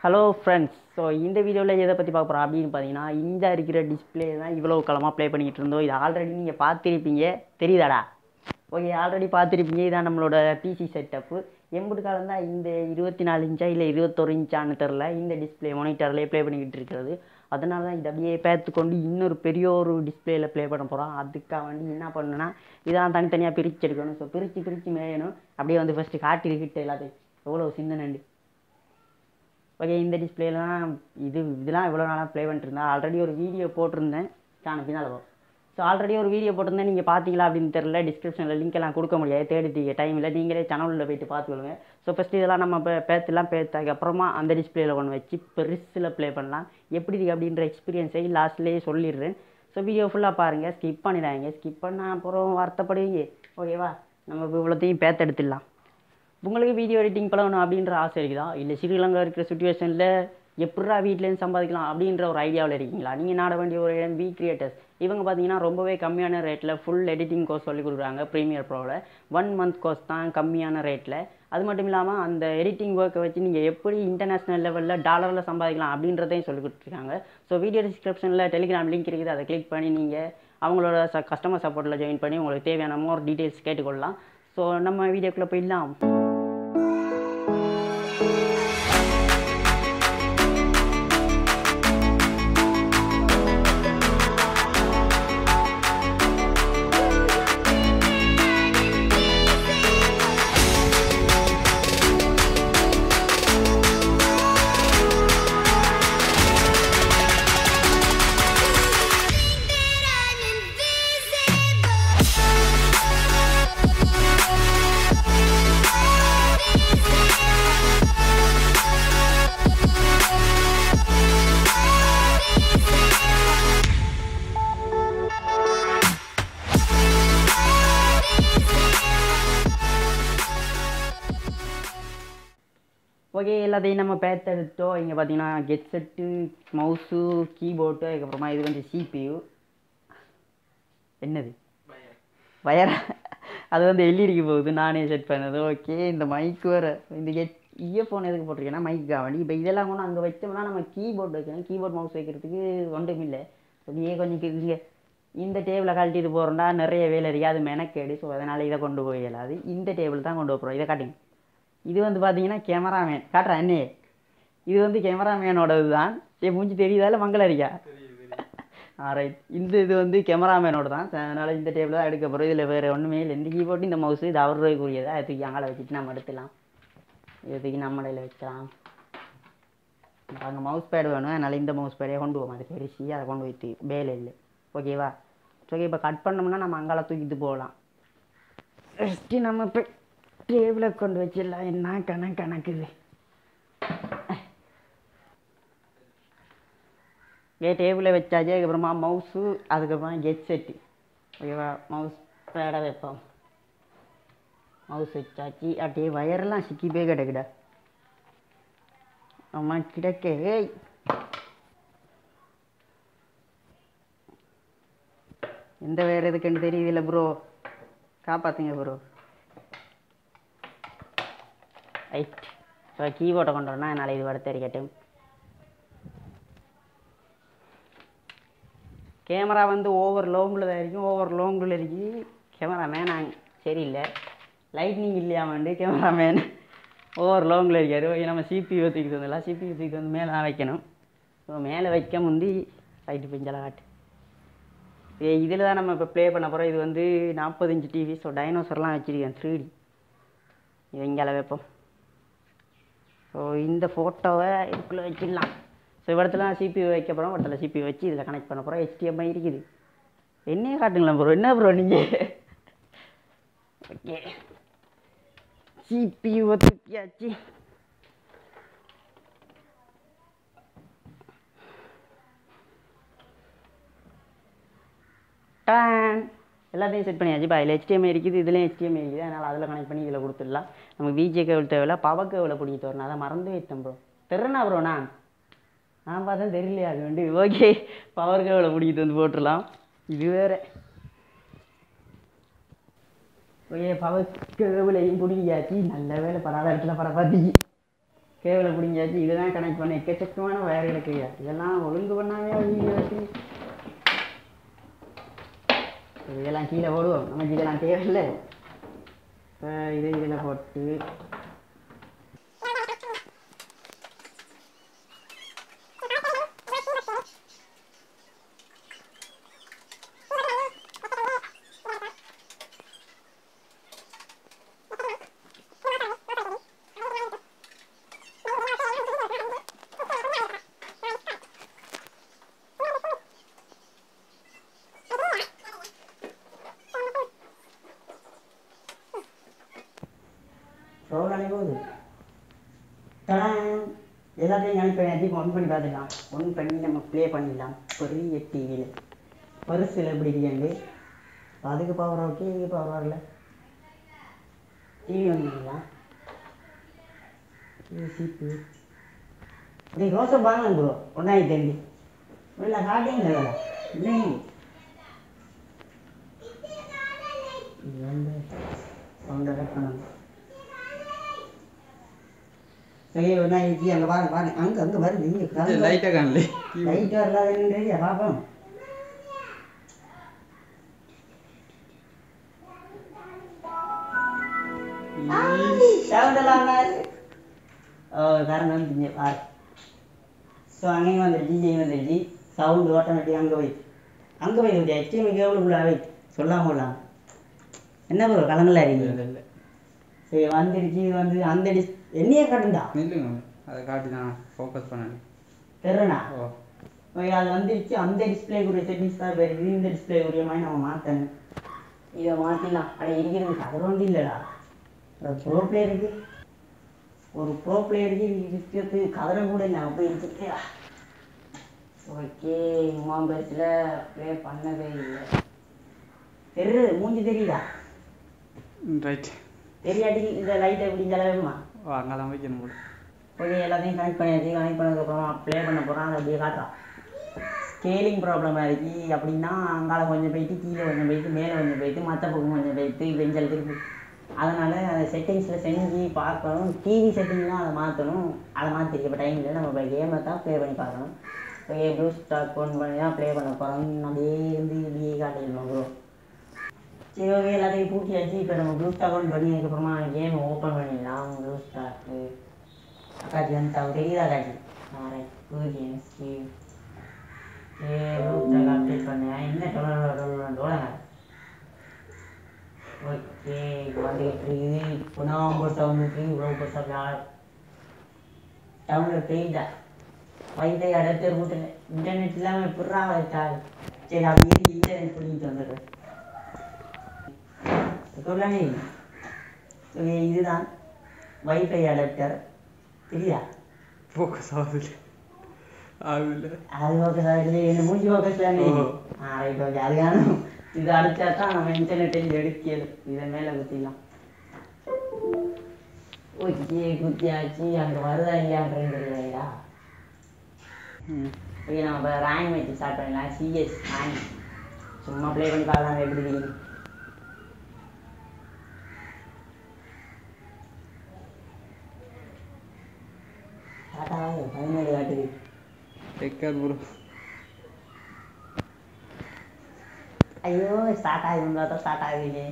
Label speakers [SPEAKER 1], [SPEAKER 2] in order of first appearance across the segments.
[SPEAKER 1] Hello friends so இந்த வீடியோவில் எதை பற்றி பார்க்க போகிறோம் அப்படின்னு பார்த்தீங்கன்னா இந்த இருக்கிற டிஸ்பிளே தான் இவ்வளோ காலமாக ப்ளே பண்ணிக்கிட்டு இருந்தோம் இது ஆல்ரெடி நீங்கள் பார்த்துருப்பீங்க தெரியுதாடா ஓகே ஆல்ரெடி பார்த்துருப்பீங்க இதான் நம்மளோட பிசி செட்டப்பு எம்புட்டு காலம் தான் இந்த இருபத்தி நாலு இன்ச்சா இல்லை இருபத்தொரு இன்ச்சான்னு தெரில இந்த டிஸ்பிளே மானிட்டர்லேயே ப்ளே பண்ணிக்கிட்டு இருக்கிறது அதனால தான் இதை அப்படியே பேத்துக்கொண்டு இன்னொரு பெரிய ஒரு டிஸ்பிளேயில் ப்ளே பண்ண போகிறோம் அதுக்காக வேண்டி என்ன பண்ணணும்னா இதெல்லாம் தனித்தனியாக பிரித்து எடுக்கணும் ஸோ பிரித்து பிரித்து மேயணும் அப்படியே வந்து ஃபஸ்ட்டு காட்டிருக்கிட்டு எல்லாத்தையும் எவ்வளோ சிந்தனண்டு ஓகே இந்த டிஸ்பிளேலாம் இது இதெல்லாம் இவ்வளோ நாளாக ப்ளே பண்ணிட்டு இருந்தேன் ஆல்ரெடி ஒரு வீடியோ போட்டிருந்தேன் சாண பின்னால் போ ஸோ ஆல்ரெடி ஒரு வீடியோ போட்டிருந்தேன் நீங்கள் பார்த்தீங்களா அப்படின்னு தெரியல டிஸ்கிரிப்ஷனில் லிங்க் எல்லாம் கொடுக்க முடியாது தேடிட்டீங்க டைம் இல்லை நீங்களே சேனலில் போயிட்டு பார்த்துக்கொள்ளுங்க ஸோ ஃபஸ்ட்டு இதெல்லாம் நம்ம இப்போ பேத்துலாம் பேத்ததுக்கு அப்புறமா அந்த டிஸ்பிளேல ஒன்று வச்சு பெருசில் ப்ளே பண்ணலாம் எப்படி இருக்கு அப்படின்ற எக்ஸ்பீரியன்ஸை லாஸ்ட்லேயே சொல்லிடுறேன் ஸோ வீடியோ ஃபுல்லாக பாருங்கள் ஸ்கிப் பண்ணிடாதீங்க ஸ்கிப் பண்ணால் அப்புறம் வருத்தப்படுவீங்க ஓகேவா நம்ம இப்போ இவ்வளோத்தையும் பேத்தெடுத்துடலாம் உங்களுக்கு வீடியோ எடிட்டிங் பழகணும் அப்படின்ற ஆசை இருக்குதா இல்லை ஸ்ரீலங்கா இருக்கிற சுச்சுவேஷனில் எப்படா வீட்டிலேருந்து சம்பாதிக்கலாம் அப்படின்ற ஒரு ஐடியாவில் இருக்கீங்களா நீங்கள் நாட வேண்டிய ஒரு இடம் வி கிரியேட்டர்ஸ் இவங்க பார்த்தீங்கன்னா ரொம்பவே கம்மியான ரேட்டில் ஃபுல் எடிட்டிங் கோர்ஸ் சொல்லி கொடுக்குறாங்க ப்ரீமியர் ப்ரோவில் ஒன் மந்த் கோர்ஸ் தான் கம்மியான ரேட்டில் அது மட்டும் இல்லாமல் அந்த எடிட்டிங் ஒர்க்கை வச்சு நீங்கள் எப்படி இன்டர்நேஷ்னல் லெவலில் டாலரில் சம்பாதிக்கலாம் அப்படின்றதையும் சொல்லி கொடுத்துருக்காங்க ஸோ வீடியோ டிஸ்கிரிப்ஷனில் டெலிகிராம் லிங்க் இருக்குது அதை கிளிக் பண்ணி நீங்கள் அவங்களோட ச கஸ்டமர் சப்போர்ட்டில் ஜாயின் பண்ணி உங்களுக்கு தேவையான மோர் டீட்டெயில்ஸ் கேட்டுக்கொள்ளலாம் ஸோ நம்ம வீடியோக்குள்ளே போயிடலாம் ஓகே எல்லாத்தையும் நம்ம பேத்தெடுத்தோம் இங்கே பார்த்தீங்கன்னா ஹெட்செட்டு மவுஸு கீபோர்டு அதுக்கப்புறமா இது வந்து சிபியு என்னது வயர் அது வந்து எல்இடிக்கு போகுது நானே செட் பண்ணது ஓகே இந்த மைக் வேறு இந்த ஹெட் இயர்ஃபோன் எதுக்கு போட்டிருக்கேன்னா மைக்கு வேண்டி இப்போ இதெல்லாம் கொண்டு அங்கே வச்சோம்னா நம்ம கீபோர்டு வைக்கணும் கீபோர்ட் மவுஸ் வைக்கிறதுக்கு ஒன்றும் இல்லை அப்படியே கொஞ்சம் இங்கே இந்த டேபிளை கழட்டிட்டு போகிறோம்னா நிறைய வேலை இருக்குது அது மெனக்கேடு ஸோ அதனால் இதை கொண்டு போய் இயலாது இந்த டேபிள் தான் கொண்டு போகிறோம் இதை காட்டுங்க இது வந்து பார்த்தீங்கன்னா கேமராமேன் காட்டுறேன் அண்ணே இது வந்து கேமராமேனோடது தான் என் மூஞ்சி தெரியுதால மங்களரிக்கா ஆ ரைட் இந்த இது வந்து கேமராமேனோட தான் அதனால் இந்த டேபிள் தான் எடுக்க போகிறோம் இதில் வேறு ஒன்றுமே இல்லை இந்த கீபோர்டு இந்த மவுஸ் இது அவருக்குரியது அதை தூக்கி அங்கே வச்சுட்டு நம்ம எடுத்துலாம் இதை தூக்கி நம்ம இடையில வைக்கலாம் அங்கே மவுஸ் பேடு வேணும் அதனால் இந்த மவுஸ் பேடே கொண்டு போவோம் அது பெருசி அதை கொண்டு போயிட்டு வேலை இல்லை ஓகேவா ஓகே இப்போ கட் பண்ணோம்னா நம்ம அங்கால தூக்கிட்டு போகலாம் ஃபஸ்ட்டு நம்ம இப்போ டேபிளை கொண்டு வச்சிடலாம் என்ன கணக்கு கணக்குது ஏ டேபிளை வச்சாச்சு அதுக்கப்புறமா மவுஸு அதுக்கப்புறமா ஹெட்செட்டு ஓகேவா மவுஸ் பேடை வைப்போம் மவுஸ் வச்சாச்சு அப்படியே வயரெல்லாம் சிக்கி போய் கிடக்குடா அம்மா கிடக்க ஏய் எந்த வேறு எதுக்குன்னு தெரியுதில்ல ப்ரோ காப்பாற்றுங்க ப்ரோ ரைட் ஸோ கீபோர்டை கொண்டு வரணும் என்னால் இது வர தெரிக்கட்டும் கேமரா வந்து ஓவர் லோங்கில் தான் இருக்கும் ஓவர் லோங்கில் இருக்கு கேமராமேன் நான் சரியில்லை லைட்னிங் இல்லையாமண்டு கேமராமேன் ஓவர் லோங்கில் இருக்காரு ஓகே நம்ம சிபியூ தூக்கிட்டு வந்துடலாம் சிபியூ தூக்கிட்டு வந்து மேலே தான் வைக்கணும் ஸோ மேலே வைக்க முந்தி ரைட்டு பிஞ்சலாம் காட்டு இதில் தான் நம்ம இப்போ ப்ளே பண்ண போகிறோம் இது வந்து நாற்பது இன்ச்சு டிவி ஸோ டைனோசர்லாம் வச்சுருக்கேன் த்ரீ டி இது இங்கே வைப்போம் ஸோ இந்த ஃபோட்டோவை இதுக்குள்ளே வச்சிடலாம் ஸோ இடத்துல சிபியூ வைக்க போகிறோம் இடத்துல சிபியூ வச்சு இதில் கனெக்ட் பண்ண போகிறோம் ஹெச்டிஎம்ஐ இருக்குது என்னையே காட்டுங்களேன் ப்ரோ என்ன ப்ரோ நீங்கள் ஓகே சிபியூவை தூக்கியாச்சு டான் எல்லாத்தையும் செட் பண்ணியாச்சு இப்போ அதில் ஹெச்டிஎம்ஐ இருக்குது இதுலேயும் ஹெச்டிஎம்ஐ இருக்குது அதனால் அதில் கனெக்ட் பண்ணி இதில் கொடுத்துடலாம் நமக்கு பிஜே கேபிள் தேவையில்ல பவர் கேபிளை பிடிக்க வரணும் அதை மறந்து வைத்தேன் ப்ரோ தெரிறனா ப்ரோ நான் நான் பார்த்தேன் தெரியலையா அது வேண்டி ஓகே பவர் கேபிளை பிடிக்கிட்டு வந்து போட்டுடலாம் இது வேறு ஓகே பவர் கேபிளையும் பிடிக்காச்சு நல்ல வேலை படாத இடத்துல பட பார்த்தீங்க கேபிளை பிடிங்காச்சு இதெல்லாம் கனெக்ட் பண்ண எக்கச்சக்கமான வயர் இருக்குங்க இதெல்லாம் ஒழுங்கு பண்ணாமே வீடியோ வச்சு இதெல்லாம் கீழே போடுவோம் நமக்கு இதெல்லாம் தேவையில்லை இப்போ இது இதில் போட்டு ரோல் அணை போகுது டடான். எல்லாத்தையும் கனெக்ட் பண்ணியாச்சு இப்போ ஒன் பண்ணி பார்த்துக்கலாம் ஒன் பண்ணி நம்ம ப்ளே பண்ணிடலாம் பெரிய டிவியில் பெருசில் எப்படி இருக்கேன் அதுக்கு பவர் ஓகே இதுக்கு பவர் வரல டிவி வந்துக்கலாம் சீப்பு நீ ரோசம் வாங்க ப்ரோ ஒன்றாயி தெரிஞ்சு இல்லை காட்டிங்க இல்லை இது வந்து சவுண்டை கட் பண்ணணும் சரி ஒன்றா இருக்கு அங்கே பாருங்க பாருங்க அங்கே அங்கே வருது இங்கே
[SPEAKER 2] லைட்டாக காணலே
[SPEAKER 1] லைட் வரலாதுன்னு தெரியா பார்ப்போம் சவுண்ட் எல்லாம் ஓ கரண்ட் வந்துருச்சு பாரு ஸோ அங்கேயும் வந்துருச்சு இங்கேயும் வந்துருச்சு சவுண்டு ஆட்டோமேட்டிக் அங்கே போய் அங்கே போய் வந்துச்சு ஹெச்டிஎம் கேபிளுக்குள்ள போய் சொல்லாம போடலாம் என்ன ப்ரோ கலங்கல இருக்கீங்க சரி வந்துருச்சு இது வந்து அந்த டிஸ் என்னையே காட்டுண்டா
[SPEAKER 2] நில்லுங்க அதை காட்டி தான் ஃபோக்கஸ் பண்ணேன்
[SPEAKER 1] தெரியணா
[SPEAKER 2] ஓ
[SPEAKER 1] ஓகே அது வந்துருச்சு அந்த டிஸ்பிளேக்குரிய செட்டிங்ஸ் தான் இப்போ இருக்குது இந்த டிஸ்பிளேக்குரிய மாதிரி நம்ம மாற்றணும் இதை மாற்றிடலாம் அட இருக்கிறது கதர் வந்து இல்லைடா ஒரு ப்ரோ பிளேயருக்கு ஒரு ப்ரோ பிளேயருக்கு இருக்கிறது கதரை கூட இல்லை அப்போ இருக்குது ஓகே மொபைல்ஸில் ப்ளே பண்ணவே இல்லை தெரியுது மூஞ்சி தெரியுதா
[SPEAKER 2] ரைட்
[SPEAKER 1] தெரியாட்டி இந்த லைட்டை எப்படி செலவுமா
[SPEAKER 2] ஓ அங்கெல்லாம் வைக்கணும் போல
[SPEAKER 1] ஓகே எல்லாத்தையும் கனெக்ட் பண்ணியாச்சு கனெக்ட் பண்ணதுக்கப்புறம் ப்ளே பண்ண போகிறோம் அதை அப்படியே காட்டுறான் ஸ்கேலிங் ப்ராப்ளமாக இருக்கு அப்படின்னா அங்கால கொஞ்சம் போயிட்டு கீழே கொஞ்சம் போயிட்டு மேலே கொஞ்சம் போயிட்டு மற்ற பக்கம் கொஞ்சம் போயிட்டு பெஞ்சல் திருப்பி அதனால் அதை செட்டிங்ஸில் செஞ்சு பார்க்கணும் டிவி செட்டிங்லாம் அதை மாற்றணும் அதை மாற்றிருக்கு இப்போ டைம் இல்லை நம்ம இப்போ கேமை தான் ப்ளே பண்ணி பார்க்கணும் ஓகே ப்ளூ ஸ்டாக் ஃபோன் பண்ணி தான் ப்ளே பண்ண போகிறோம் அப்படியே இருந்து இப்படியே காட்டிடணும் ப்ரோ சரி ஓகே எல்லாத்தையும் பூட்டியாச்சு இப்போ நம்ம ப்ளூ ஸ்டாக் ஒன் பண்ணி அதுக்கப்புறமா கேம் ஓப்பன் பண்ணிடலாம் ப்ளூ ஸ்டாக்கு அக்காச்சி வந்து தவிர தெரியுதா அக்காச்சி ரைட் குட் கேம்ஸ் ஏ ப்ளூ ஸ்டாக் அப்டேட் பண்ணேன் என்ன டொலர் டொலர் ஓகே வந்துகிட்டு இருக்குது இப்போ நான் பெருசாக வந்துட்டு இவ்வளோ பெருசாக டவுனில் பெய்தா வைஃபை அடுத்து ரூட்டில் இன்டர்நெட் இல்லாமல் எப்படா வச்சா சரி அப்படியே இன்டர்நெட் பிடிக்கிட்டு வந்துடுறேன் சொல்லானே ஓகே இதுதான் வைஃபை அடாப்டர் தெரியுதா
[SPEAKER 2] ஃபோக்கஸ் ஆகுது ஆகுதுல்ல
[SPEAKER 1] அது ஓகே சார் இது என்ன மூஞ்சி ஃபோக்கஸ் தானே
[SPEAKER 2] ஓ.
[SPEAKER 1] ஆ ரைட் ஓகே அதுக்கான இது அடிச்சா தான் நம்ம இன்டர்நெட்டில் எடுக்கணும் இதை மேலே குத்திடலாம் ஓகே குத்தியாச்சு அங்கே வருதா இல்லையான்றது தெரியலையா
[SPEAKER 2] ம்
[SPEAKER 1] ஓகே நம்ம இப்போ ரேங்க் மேட்ச் ஸ்டார்ட் பண்ணலாம் சிஎஸ் ரேங்க் சும்மா ப்ளே பண்ணி பார்க்கலாம் எப்படி இருக்குது கரெக்டாக பதினேழு காட்டுது
[SPEAKER 2] டெக்கர் ப்ரோ
[SPEAKER 1] ஐயோ ஸ்டார்ட் ஆகுதுன்னு பார்த்தா ஸ்டார்ட் ஆகுது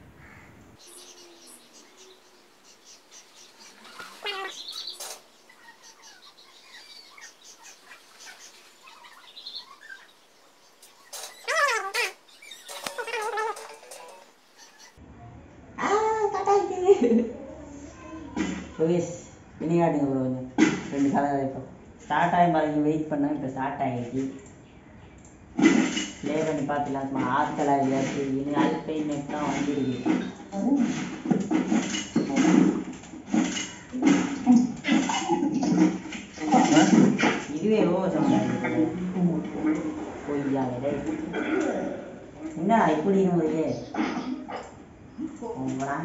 [SPEAKER 1] சுகேஷ் இனி காட்டுங்க ப்ரோ கொஞ்சம் ரெண்டு கலர் இப்போ ஸ்டார்ட் ஆகி பாருங்க வெயிட் பண்ண இப்போ ஸ்டார்ட் ஆகிடுச்சு ப்ளே பண்ணி பார்த்துக்கலாம் சும்மா ஆட்களாக இல்லையாச்சு இனி அல்பை நெட் தான் வந்துருக்கு இதுவே ஓ சொன்னாங்க பொய்யா டேய். என்னடா இப்படி உங்களுக்கு உங்களா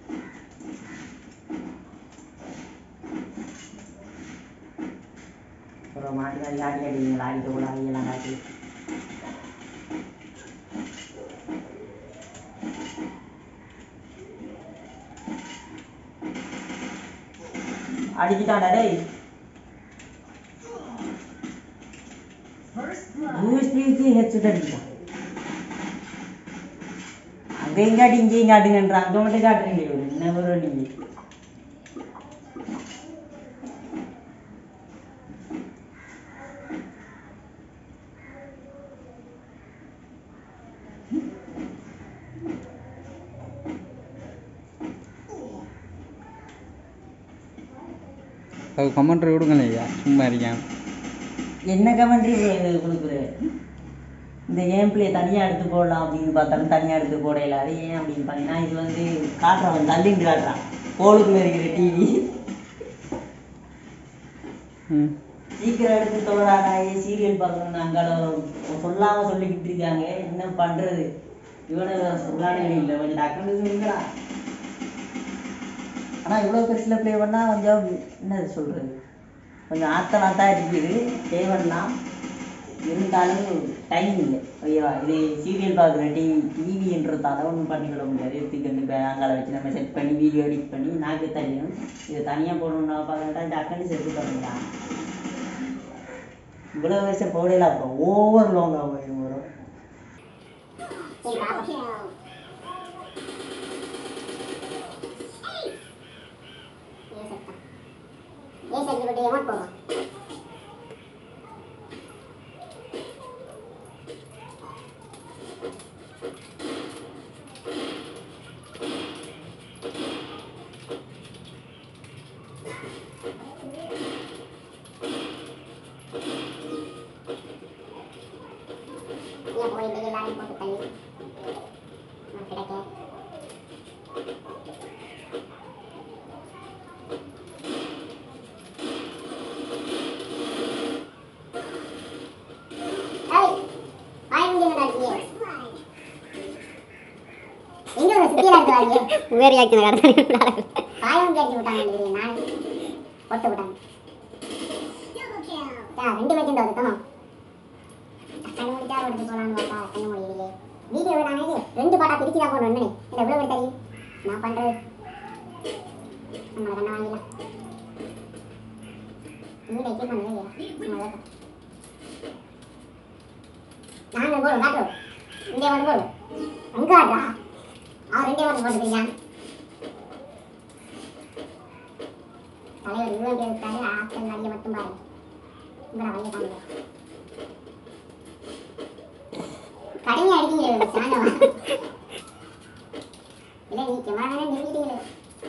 [SPEAKER 1] அப்புறம் மாட்டு காடி ஆடி அடிங்களா ஆடிக்க கூட ஆடியெல்லாம் காட்டி அடிச்சுட்டாடா டேய் பூஸ்டிக்கு ஹெட்செட் அடிச்சிட்டான் அங்கே இங்காட்டி இங்கேயும் காட்டுங்கன்ற அங்கே மட்டும் காட்டுறீங்க என்ன வரும் நீங்க
[SPEAKER 2] அது கமெண்ட்ரி கொடுங்களேன் ஐயா சும்மா இருக்கான்
[SPEAKER 1] என்ன கமெண்ட்ரி கொடுக்குது இந்த கேம் பிளே தனியாக எடுத்து போடலாம் அப்படின்னு பார்த்தாலும் தனியாக எடுத்து போடல அது ஏன் அப்படின்னு பார்த்தீங்கன்னா இது வந்து காட்டுறவன் தள்ளின்னு காட்டுறான் கோளுக்குள்ள இருக்கிற டிவி
[SPEAKER 2] ம்
[SPEAKER 1] சீக்கிரம் எடுத்து தோறாடா சீரியல் பார்க்கணும்னு அங்கால சொல்லாம சொல்லிக்கிட்டு இருக்காங்க என்ன பண்றது இவனை சொல்லானே இல்லை கொஞ்சம் டக்குனு சொல்லுங்கடா ஆனா இவ்வளவு பெருசுல ப்ளே பண்ணா கொஞ்சம் என்னது சொல்றது கொஞ்சம் ஆத்தலா தான் இருக்குது தேவன்லாம் இருந்தாலும் டைம் இல்லை ஓகேவா இது சீரியல் பார்க்குற டிவி டிவின்றதால ஒன்றும் பண்ணிக்கிட முடியாது எடுத்துக்கிட்டு இப்போ அங்கால வச்சு நம்ம செட் பண்ணி வீடியோ எடிட் பண்ணி நாக்கு தள்ளியும் இதை தனியாக போடணும்னா பார்த்தா டக்குன்னு செட்டு பண்ணிக்கலாம் இவ்வளோ வருஷம் போடல அப்புறம் ஓவர் லாங்காக வரும் வரும்
[SPEAKER 3] ஏன் சரி போட்டு எமோட் போடுவான் ஏன் போய் இப்படி எல்லாரும் போட்டு தள்ளி நான் கிடைக்க ஏய் வாய் மூடி என்னடா இருக்கியே எங்க ஒரு சுத்தியில இருக்கு வாங்க வேற யாக்கின கடத்த வாய் மூடி அடிச்சு விட்டாங்க நான் போட்டு விட்டாங்க யா ரெண்டு மேட்ச் இந்த ஒருத்தனும் கண்ணு முடிச்சா எடுத்து போலான்னு பார்த்தா கண்ணு முடியலையே வீடியோ நானே ரெண்டு பாட்டா பிரிச்சு தான் போடணும் என்ன எவ்வளவு பேர் தெரியும் நான் பண்றது நம்மள கண்ண வாங்கிடலாம் நீ டைப் பண்ணவே நாங்கள் போடுவோம் காட்டுவோம் இங்கே வந்து போடுவோம் அங்கே காட்டுறா அவன் ரெண்டே வந்து போட்டுருக்கான் தலைவர் இவ்வளோ பேர் இருக்காரு ஆப்ஷன் வழியை மட்டும் பாருங்க உங்களை வழியை காணுங்க கடுமையாக அடிக்கீங்க சாணவா இல்லை நீ கேமராமேனே நிறுத்திட்டீங்களே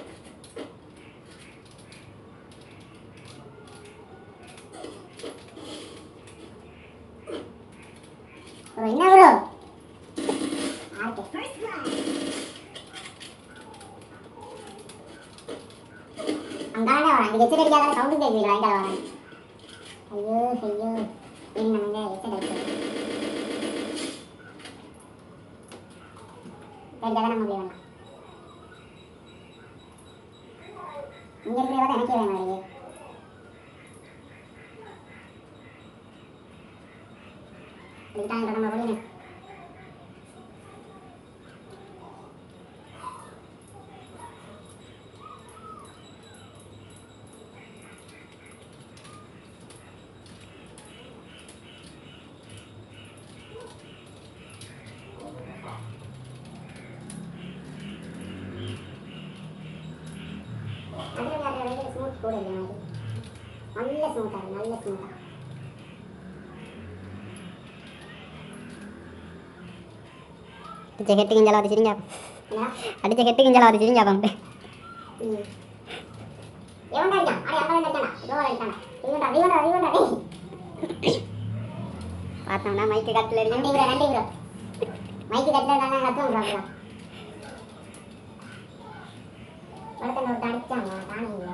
[SPEAKER 3] ப்ரோ என்ன ப்ரோ ஆர்கே அங்காண்ட வரான் இது ஹெட்செட் அடிக்காத சவுண்டு கேட்குது வாங்கிட்டு வரான் ஐயோ ஐயோ இனி நம்ம ஹெட்செட் அடிக்கிறோம் ரெண்டாவது நம்ம போய் வேணாம் இங்கே இருக்கிறத பார்த்தா எனக்கே வேணும் வருது இதுதான் எங்களோட நம்ம போய் அதில் அதில் வந்து ஸ்மூத் கூட இல்லை மாதிரி நல்ல ஸ்மூத்தாக நல்ல ஸ்மூத்தாக
[SPEAKER 4] அடிச்ச கெட்டு கிஞ்சலா ஒரு சிரிங்க அடிச்ச கெட்டு கிஞ்சலா ஒரு சிரிங்க பாம்பு
[SPEAKER 3] எவன்டா அடிக்கான் அடே அங்கே அடிக்கானா இதோ அடிக்கானா இவன்டா இவன்டா இவன்டா டேய்
[SPEAKER 4] பார்த்தோம்னா மைக்கு கட்டில்
[SPEAKER 3] நன்றி
[SPEAKER 4] இருக்கு
[SPEAKER 3] ப்ரோ நன்றி ப்ரோ மைக்கு கட்டில் தானே கத்துவோம் ப்ரோ ப்ரோ ஒருத்தன் ஒருத்தன் அடிச்சாங்க நானே இல்லை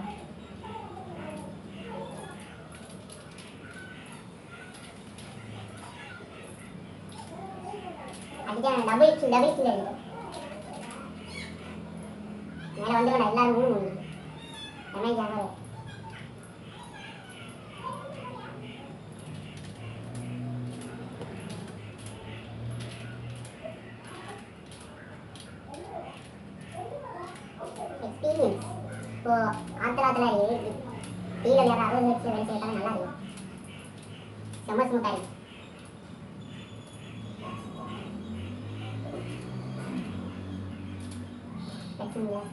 [SPEAKER 3] அடிச்சாங்க டபுள் கில் டபுள் கில் இருக்கு மேலே வந்து எல்லாரும் மூணு மூணு டேமேஜ் ஆகாது எக்ஸ்பீரியன்ஸ் இப்போ ஆத்திராத்தில் இருக்கு டிவியில் விளையாடுற அறுபது ஹெட்ஸில் வேலை செய்யறதால நல்லா இருக்கும் செம்ம ஸ்மூத்தாக இருக்கும் பிரச்சனை இல்லை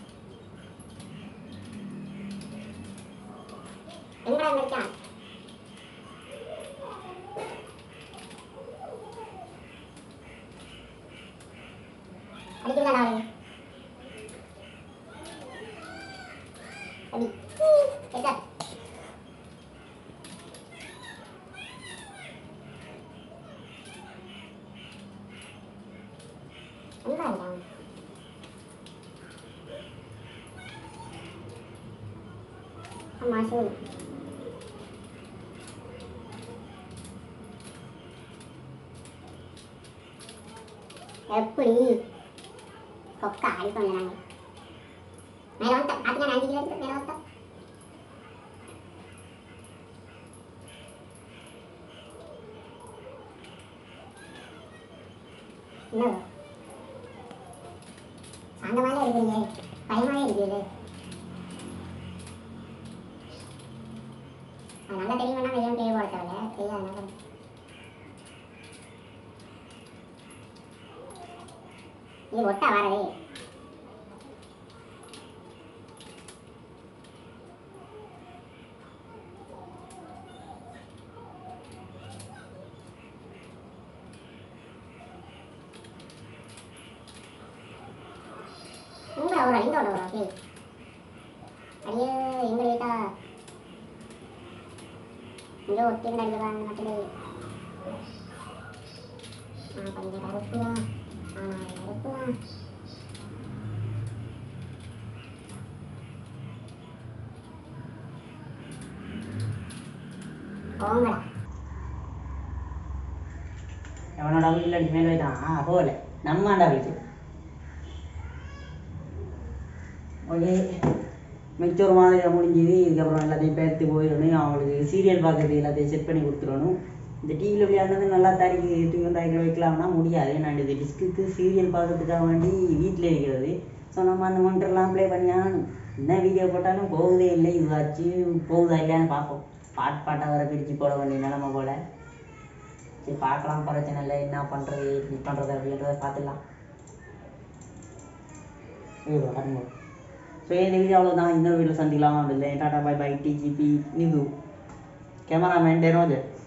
[SPEAKER 3] எங்கடா இங்க இருக்கான் அடிக்கிறதா நாளு அடி எதா எங்க இருக்கான் ஆமா சொல்லு எப்படி கொக்கா அடிப்போம் நாங்கள் மேலே வந்து பார்த்தீங்கன்னா அஞ்சு கிலோ இருக்கு மேலே வந்து என்ன சாந்தமாலே இருக்கிறீங்க பயமாவே இருக்கிறீங்க அது நல்லா தெரியும்னா வெளியே பேய் போட தேவையில்ல தெரியாதுனால இது ஒட்டா வரவே எங்க ஒரு எங்க ஒரு ஓகே அடியே எங்க வீட்டா இங்க ஒட்டி நடிக்கிறாங்க மட்டும் ஆ கொஞ்சம் கருப்பு தான் ஆ கருப்பு தான் போங்கடா
[SPEAKER 1] எவனோட வீட்டில் மேலே வைத்தான் ஆ போகல நம்மாண்டா வீட்டு ஓகே மிச்சொரு மாதிரி முடிஞ்சுது இதுக்கப்புறம் எல்லாத்தையும் பேர்த்து போயிடணும் அவங்களுக்கு சீரியல் பார்க்கறது எல்லாத்தையும் செட் பண்ணி கொடுத்துடணும் இந்த டிவியில் விளையாடுறது நல்லா தறிக்கு தூக்கி வந்து அதில் வைக்கலாம்னா முடியாது நான் இது டிஸ்க்குக்கு சீரியல் பார்க்கறதுக்காக வேண்டி வீட்டில் இருக்கிறது ஸோ நம்ம அந்த மொண்டர்லாம் ப்ளே பண்ணியாகணும் என்ன வீடியோ போட்டாலும் போகுதே இல்லை இதுவாச்சு போகுதா இல்லையான்னு பார்ப்போம் பாட் பாட்டாக வர பிரித்து போட வேண்டிய நிலமை போல் சரி பார்க்கலாம் பிரச்சனை இல்லை என்ன பண்ணுறது இப்படி பண்ணுறது அப்படின்றத பார்த்துக்கலாம் ஐயோ அருமை ஸோ இந்த வீடியோ அவ்வளோதான் இன்னொரு வீடியோ சந்திக்கலாம் இல்லை டாடா பை பை டிஜிபி நிது கேமராமேன் டெனோஜர்